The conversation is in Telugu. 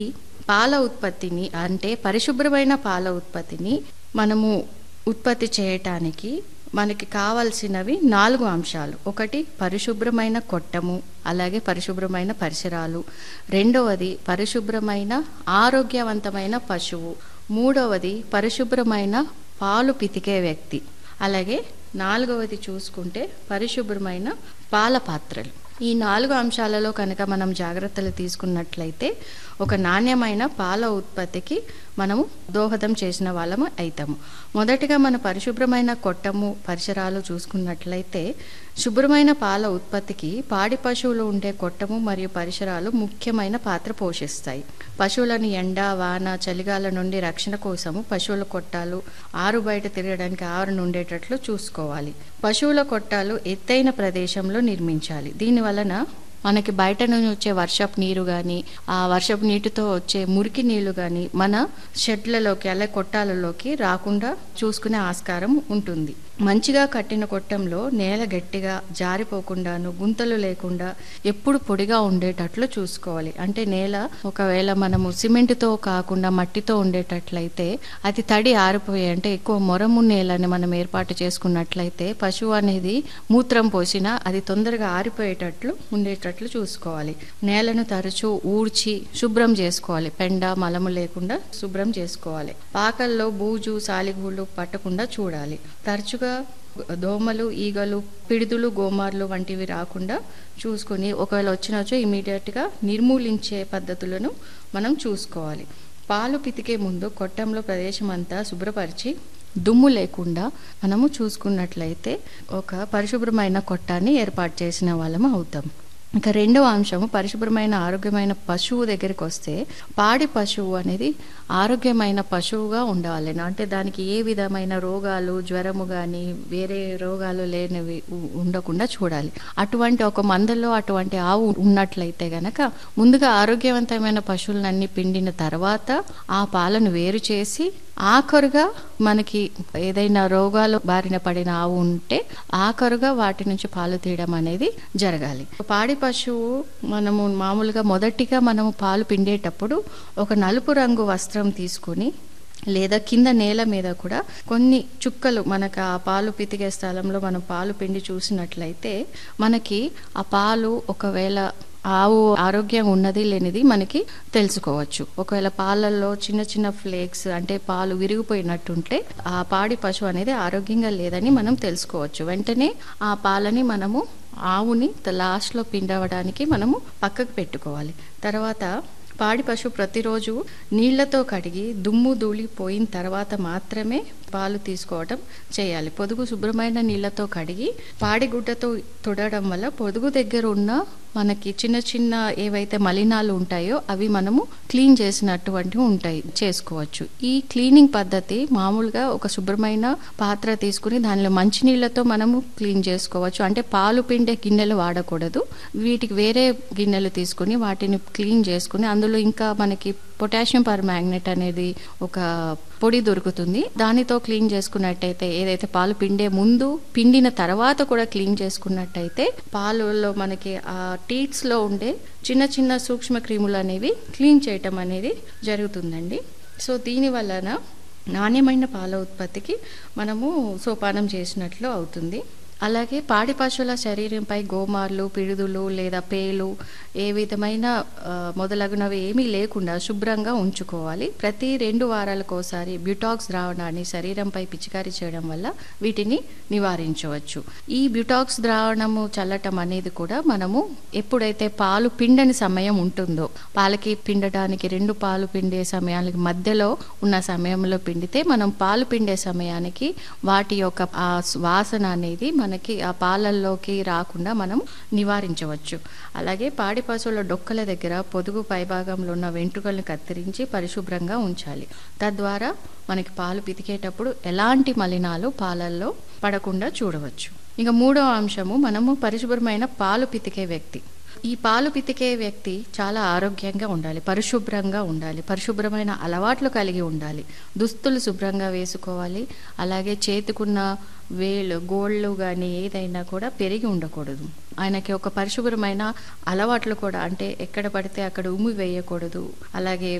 పాల ఉత్పత్తిని అంటే పరిశుభ్రమైన పాల ఉత్పత్తిని మనము ఉత్పత్తి చేయటానికి మనకి కావలసినవి నాలుగు అంశాలు ఒకటి పరిశుభ్రమైన కొట్టము అలాగే పరిశుభ్రమైన పరిసరాలు రెండవది పరిశుభ్రమైన ఆరోగ్యవంతమైన పశువు మూడవది పరిశుభ్రమైన పాలు పితికే వ్యక్తి అలాగే నాలుగవది చూసుకుంటే పరిశుభ్రమైన పాల పాత్రలు ఈ నాలుగు అంశాలలో కనుక మనం జాగ్రత్తలు తీసుకున్నట్లయితే ఒక నాణ్యమైన పాల ఉత్పత్తికి మనము దోహదం చేసిన వాళ్ళము అవుతాము మొదటిగా మన పరిశుభ్రమైన కొట్టము పరిసరాలు చూసుకున్నట్లయితే శుభ్రమైన పాల ఉత్పత్తికి పాడి పశువులు ఉండే కొట్టము మరియు పరిసరాలు ముఖ్యమైన పాత్ర పోషిస్తాయి పశువులను ఎండ వాన చలిగాల నుండి రక్షణ కోసము పశువుల కొట్టాలు ఆరు బయట తిరగడానికి ఆరును ఉండేటట్లు చూసుకోవాలి పశువుల కొట్టాలు ఎత్తైన ప్రదేశంలో నిర్మించాలి దీని వలన మనకి బయట నుంచి వచ్చే వర్షపు నీరు కానీ ఆ వర్షపు నీటితో వచ్చే మురికి నీళ్లు కానీ మన షెడ్లలోకి అలాగే కొట్టాలలోకి రాకుండా చూసుకునే ఆస్కారం ఉంటుంది మంచిగా కట్టిన కొట్టంలో నేల గట్టిగా జారిపోకుండాను గుంతలు లేకుండా ఎప్పుడు పొడిగా ఉండేటట్లు చూసుకోవాలి అంటే నేల ఒకవేళ మనము సిమెంట్తో కాకుండా మట్టితో ఉండేటట్లయితే అది తడి ఆరిపోయి అంటే ఎక్కువ మొరము నేలని మనం ఏర్పాటు చేసుకున్నట్లయితే పశువు అనేది మూత్రం పోసినా అది తొందరగా ఆరిపోయేటట్లు ఉండేటట్లు చూసుకోవాలి నేలను తరచూ ఊడ్చి శుభ్రం చేసుకోవాలి పెండ మలము లేకుండా శుభ్రం చేసుకోవాలి పాకల్లో బూజు సాలిగూళ్ళు పట్టకుండా చూడాలి తరచుగా దోమలు ఈగలు పిడుదులు గోమార్లు వంటివి రాకుండా చూసుకొని ఒకవేళ వచ్చినచో ఇమీడియట్గా నిర్మూలించే పద్ధతులను మనం చూసుకోవాలి పాలు పితికే ముందు కొట్టంలో ప్రదేశం అంతా శుభ్రపరిచి దుమ్ము లేకుండా మనము చూసుకున్నట్లయితే ఒక పరిశుభ్రమైన కొట్టాన్ని ఏర్పాటు చేసిన వాళ్ళము అవుతాం ఇక రెండవ అంశము పరిశుభ్రమైన ఆరోగ్యమైన పశువు దగ్గరికి వస్తే పాడి పశువు అనేది ఆరోగ్యమైన పశువుగా ఉండాలి అంటే దానికి ఏ విధమైన రోగాలు జ్వరము కానీ వేరే రోగాలు లేనివి ఉండకుండా చూడాలి అటువంటి ఒక మందలో అటువంటి ఆవు ఉన్నట్లయితే గనక ముందుగా ఆరోగ్యవంతమైన పశువులన్నీ పిండిన తర్వాత ఆ పాలను వేరు చేసి ఆఖరుగా మనకి ఏదైనా రోగాలు బారిన పడిన ఆవు ఉంటే ఆఖరుగా వాటి నుంచి పాలు తీయడం అనేది జరగాలి పాడి పశువు మనము మామూలుగా మొదటిగా మనము పాలు పిండేటప్పుడు ఒక నలుపు రంగు వస్త్రం తీసుకుని లేదా కింద నేల మీద కూడా కొన్ని చుక్కలు మనకు ఆ పాలు పితికే స్థలంలో మనం పాలు పిండి చూసినట్లయితే మనకి ఆ పాలు ఒకవేళ ఆవు ఆరోగ్యం ఉన్నది లేనిది మనకి తెలుసుకోవచ్చు ఒకవేళ పాలల్లో చిన్న చిన్న ఫ్లేక్స్ అంటే పాలు విరిగిపోయినట్టుంటే ఆ పాడి పశువు అనేది ఆరోగ్యంగా లేదని మనం తెలుసుకోవచ్చు వెంటనే ఆ పాలని మనము ఆవుని లాస్ట్లో పిండవడానికి మనము పక్కకు పెట్టుకోవాలి తర్వాత పాడి పశువు ప్రతిరోజు నీళ్లతో కడిగి దుమ్ము ధూళి పోయిన తర్వాత మాత్రమే పాలు తీసుకోవడం చేయాలి పొదుగు శుభ్రమైన నీళ్లతో కడిగి పాడి గుడ్డతో తుడడం వల్ల పొదుగు దగ్గర ఉన్న మనకి చిన్న చిన్న ఏవైతే మలినాలు ఉంటాయో అవి మనము క్లీన్ చేసినటువంటివి ఉంటాయి చేసుకోవచ్చు ఈ క్లీనింగ్ పద్ధతి మామూలుగా ఒక శుభ్రమైన పాత్ర తీసుకుని దానిలో మంచినీళ్ళతో మనము క్లీన్ చేసుకోవచ్చు అంటే పాలు పిండే గిన్నెలు వాడకూడదు వీటికి వేరే గిన్నెలు తీసుకుని వాటిని క్లీన్ చేసుకుని అందులో ఇంకా మనకి పొటాషియం పర్ మ్యాగ్నెట్ అనేది ఒక పొడి దొరుకుతుంది దానితో క్లీన్ చేసుకున్నట్టయితే ఏదైతే పాలు పిండే ముందు పిండిన తర్వాత కూడా క్లీన్ చేసుకున్నట్టయితే పాలలో మనకి ఆ టీట్స్లో ఉండే చిన్న చిన్న సూక్ష్మ క్రిములు అనేవి క్లీన్ చేయటం అనేది జరుగుతుందండి సో దీని వలన నాణ్యమైన పాల ఉత్పత్తికి మనము సోపానం చేసినట్లు అవుతుంది అలాగే పాడి పశువుల శరీరంపై గోమార్లు పిడుదులు లేదా పేలు ఏ విధమైన మొదలగునవి ఏమీ లేకుండా శుభ్రంగా ఉంచుకోవాలి ప్రతి రెండు వారాలకు ఒకసారి బ్యూటాక్స్ ద్రావణాన్ని శరీరంపై పిచికారీ చేయడం వల్ల వీటిని నివారించవచ్చు ఈ బ్యూటాక్స్ ద్రావణము చల్లటం అనేది కూడా మనము ఎప్పుడైతే పాలు పిండని సమయం ఉంటుందో పాలకి పిండటానికి రెండు పాలు పిండే సమయానికి మధ్యలో ఉన్న సమయంలో పిండితే మనం పాలు పిండే సమయానికి వాటి యొక్క ఆ వాసన అనేది మనకి ఆ పాలల్లోకి రాకుండా మనం నివారించవచ్చు అలాగే పాడి పశువుల డొక్కల దగ్గర పొదుగు పైభాగంలో ఉన్న వెంట్రుకలను కత్తిరించి పరిశుభ్రంగా ఉంచాలి తద్వారా మనకి పాలు పితికేటప్పుడు ఎలాంటి మలినాలు పాలల్లో పడకుండా చూడవచ్చు ఇక మూడవ అంశము మనము పరిశుభ్రమైన పాలు పితికే వ్యక్తి ఈ పాలు పితికే వ్యక్తి చాలా ఆరోగ్యంగా ఉండాలి పరిశుభ్రంగా ఉండాలి పరిశుభ్రమైన అలవాట్లు కలిగి ఉండాలి దుస్తులు శుభ్రంగా వేసుకోవాలి అలాగే చేతికున్న వేళ్ళు గోళ్ళు కానీ ఏదైనా కూడా పెరిగి ఉండకూడదు ఆయనకి ఒక పరిశుభ్రమైన అలవాట్లు కూడా అంటే ఎక్కడ పడితే అక్కడ ఉమ్మి వేయకూడదు అలాగే